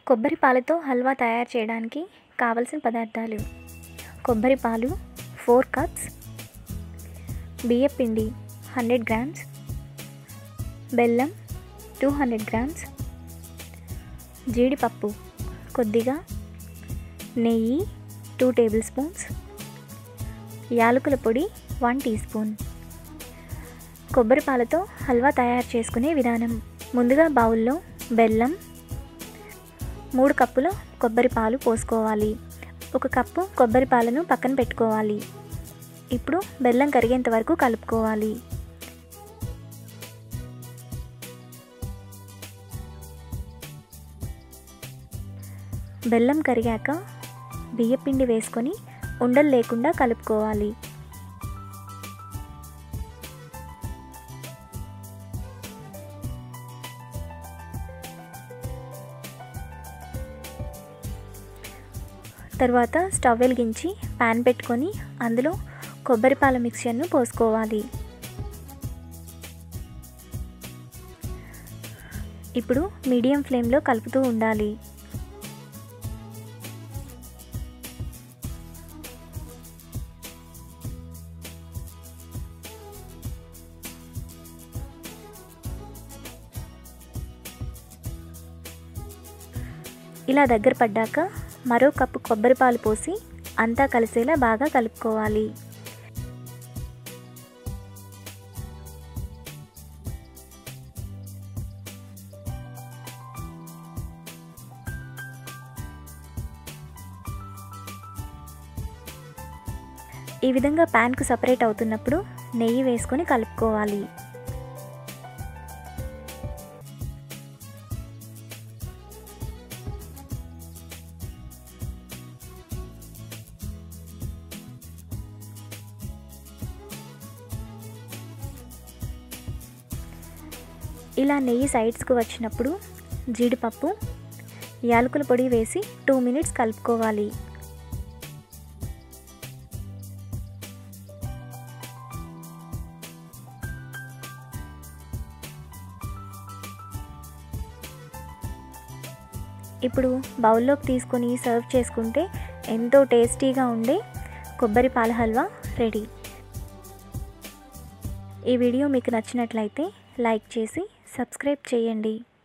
కొబ్బరి పాలతో హల్వా తయారు చేయడానికి కావలసిన పదార్థాలు కొబ్బరి పాలు ఫోర్ కప్స్ బియ్య పిండి హండ్రెడ్ గ్రామ్స్ బెల్లం టూ హండ్రెడ్ గ్రామ్స్ జీడిపప్పు కొద్దిగా నెయ్యి టూ టేబుల్ స్పూన్స్ యాలకుల పొడి వన్ టీ స్పూన్ కొబ్బరి పాలతో హల్వా తయారు చేసుకునే విధానం ముందుగా బౌల్లో బెల్లం మూడు కప్పుల కొబ్బరి పాలు పోసుకోవాలి ఒక కప్పు కొబ్బరి పాలను పక్కన పెట్టుకోవాలి ఇప్పుడు బెల్లం కరిగేంత వరకు కలుపుకోవాలి బెల్లం కరిగాక బియ్యపిండి వేసుకొని ఉండలు లేకుండా కలుపుకోవాలి తర్వాత స్టవ్ వెలిగించి ప్యాన్ పెట్టుకొని అందులో కొబ్బరి పాల మిక్చర్ను పోసుకోవాలి ఇప్పుడు మీడియం ఫ్లేమ్లో కలుపుతూ ఉండాలి ఇలా దగ్గర పడ్డాక మరో కప్పు కొబ్బరి పాలు పోసి అంతా కలిసేలా బాగా కలుపుకోవాలి ఈ విధంగా ప్యాన్కు సపరేట్ అవుతున్నప్పుడు నెయ్యి వేసుకొని కలుపుకోవాలి ఇలా నెయ్యి సైడ్స్కు వచ్చినప్పుడు జీడిపప్పు యాలకుల పొడి వేసి టూ మినిట్స్ కలుపుకోవాలి ఇప్పుడు బౌల్లోకి తీసుకొని సర్వ్ చేసుకుంటే ఎంతో టేస్టీగా ఉండే కొబ్బరి పాల హల్వా రెడీ ఈ వీడియో మీకు నచ్చినట్లయితే లైక్ చేసి సబ్స్క్రైబ్ చేయండి